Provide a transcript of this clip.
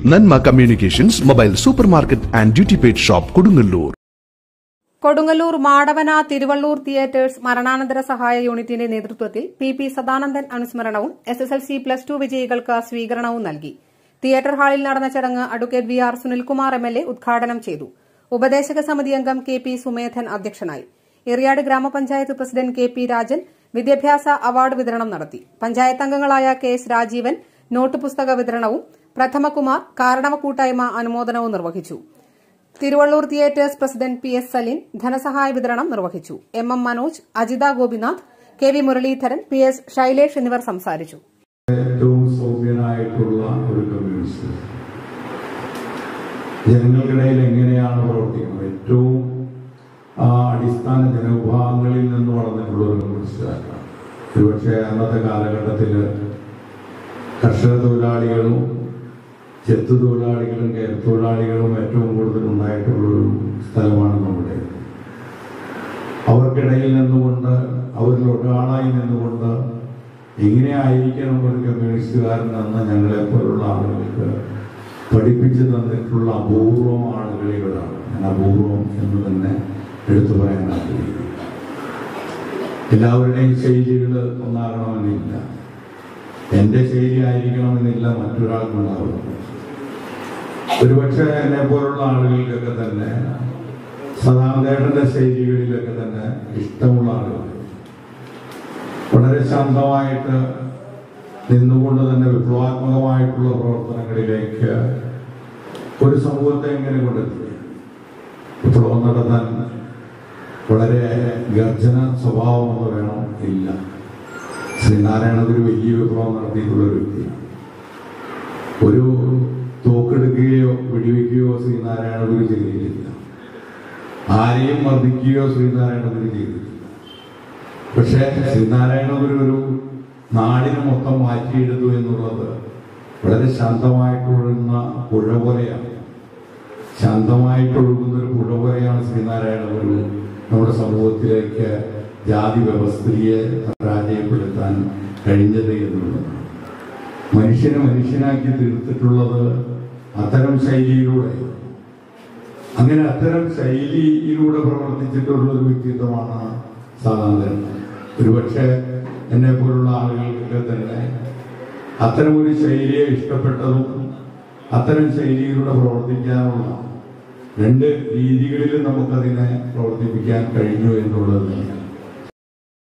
നന്മ communications mobile supermarket and duty paid shop Kodungallur Kodungallur Madavana Thiruvallur theatres മരണാനന്തര സഹായ യൂണിറ്റിന്റെ നേതൃത്വത്തിൽ പി പി സദാനന്ദൻ അനുസ്മരണവും S S L C plus two വിജയികൾക്ക് സ്വീകരണവും നൽകി തിയേറ്റർ ഹാളിൽ നടന്ന ചടങ്ങ് advocate V R Sunilkumar M L A ഉദ്ഘാടനം ചെയ്തു ഉപദേശക സമിതി അംഗം കെ പി സുമേധൻ അധ്യക്ഷനായി എറിയാട് ഗ്രാമപഞ്ചായത്ത് പ്രസിഡന്റ് കെ പി രാജൻ വിദ്യാഭ്യാസ അവാർഡ് വിതരണം നടത്തി പഞ്ചായത്ത് അംഗങ്ങളായ കെ എസ് രാജീവൻ നോട്ട് പുസ്തക വിതരണവും പ്രഥമകുമാർ കാരണവ കൂട്ടായ്മ അനുമോദനവും നിർവഹിച്ചു Thiruvallur theatres president P S Saleem ധനസഹായ വിതരണം നിർവഹിച്ചു M M Manoj Ajitha Gopinath K V Muraleedharan P S Shailesh എന്നിവർ സംസാരിച്ചു ഏറ്റവും സൗമ്യനായിട്ടുള്ള ഒരു കമ്മ്യൂണിസ്റ്റ് ജനങ്ങൾക്കിടയിൽ എങ്ങനെയാണ് പ്രവർത്തിക്കുന്നത് ഏറ്റവും ആ, അടിസ്ഥാന ജനവിഭാഗങ്ങളിൽ നിന്ന് വളർന്നിട്ടുള്ള ഒരു കമ്മ്യൂണിസ്റ്റുകാരനാണ് ഒരുപക്ഷെ അന്നത്തെ കാലഘട്ടത്തിൽ കർഷക തൊഴിലാളികളും ചെത്തു തൊഴിലാളികളും കയർത്തൊഴിലാളികളും ഏറ്റവും കൂടുതൽ ഉണ്ടായിട്ടുള്ളൊരു സ്ഥലമാണ് നമ്മുടെ അവർക്കിടയിൽ നിന്നുകൊണ്ട് അവരിൽ ഒരാളായി നിന്നുകൊണ്ട് എങ്ങനെയായിരിക്കണം ഒരു കമ്മ്യൂണിസ്റ്റുകാരൻ എന്ന് ഞങ്ങളെ പോലുള്ള ആളുകൾക്ക് പഠിപ്പിച്ചു തന്നിട്ടുള്ള അപൂർവം ആളുകളിൽ ഒരാളാണ് ഞാൻ അപൂർവം എന്ന് തന്നെ എടുത്തു പറയാൻ ആഗ്രഹിക്കുന്നു എല്ലാവരുടെയും ശൈലികൾ ഒന്നാകണമെന്നില്ല എൻ്റെ ശൈലി ആയിരിക്കണമെന്നില്ല മറ്റൊരാൾക്കുണ്ടാവുന്നത് ഒരുപക്ഷെ എന്നെ പോലുള്ള ആളുകൾക്കൊക്കെ തന്നെ സദാന്തേട്ടന്റെ ശൈലികളിലൊക്കെ തന്നെ ഇഷ്ടമുള്ള ആളുകൾ വളരെ ശാന്തമായിട്ട് നിന്നുകൊണ്ട് തന്നെ വിപ്ലവാത്മകമായിട്ടുള്ള പ്രവർത്തനങ്ങളിലേക്ക് ഒരു സമൂഹത്തെ എങ്ങനെ കൊണ്ടെത്തി വിപ്ലവം നടത്താൻ വളരെ ഗർജന സ്വഭാവമൊന്നും വേണം ഇല്ല ശ്രീനാരായണ ഒരു വലിയ വിപ്ലവം നടത്തിയിട്ടുള്ള ഒരു വ്യക്തിയാണ് ഒരു തോക്കെടുക്കുകയോ വെടിവെക്കുകയോ ശ്രീനാരായണ ഗുരു ചെയ്തിട്ടില്ല ആരെയും മർദ്ദിക്കുകയോ ശ്രീനാരായണ ഗുരു ചെയ്തിട്ടില്ല പക്ഷേ ശ്രീനാരായണ ഗുരു ഒരു നാടിനെ മൊത്തം മാറ്റിയെടുത്തു എന്നുള്ളത് വളരെ ശാന്തമായിട്ടൊഴുകുന്ന പുഴ പോലെയാണ് ശാന്തമായിട്ടൊഴുകുന്ന ഒരു പുഴ പോലെയാണ് ശ്രീനാരായണ ഗുരു നമ്മുടെ സമൂഹത്തിലേക്ക് ജാതി വ്യവസ്ഥയെ പരാജയപ്പെടുത്താൻ കഴിഞ്ഞത് എന്നുള്ളതാണ് മനുഷ്യനെ മനുഷ്യനാക്കി തീർത്തിട്ടുള്ളത് അത്തരം ശൈലിയിലൂടെ അങ്ങനെ അത്തരം ശൈലിയിലൂടെ പ്രവർത്തിച്ചിട്ടുള്ള ഒരു വ്യക്തിത്വമാണ് സാധാരണ ഒരുപക്ഷെ എന്നെ പോലുള്ള ആളുകൾക്കൊക്കെ തന്നെ അത്തരം ഒരു ശൈലിയെ ഇഷ്ടപ്പെട്ടതും അത്തരം ശൈലിയിലൂടെ പ്രവർത്തിക്കാനുള്ള രണ്ട് രീതികളിൽ നമുക്കതിനെ പ്രവർത്തിപ്പിക്കാൻ കഴിഞ്ഞു എന്നുള്ളത് തന്നെയാണ്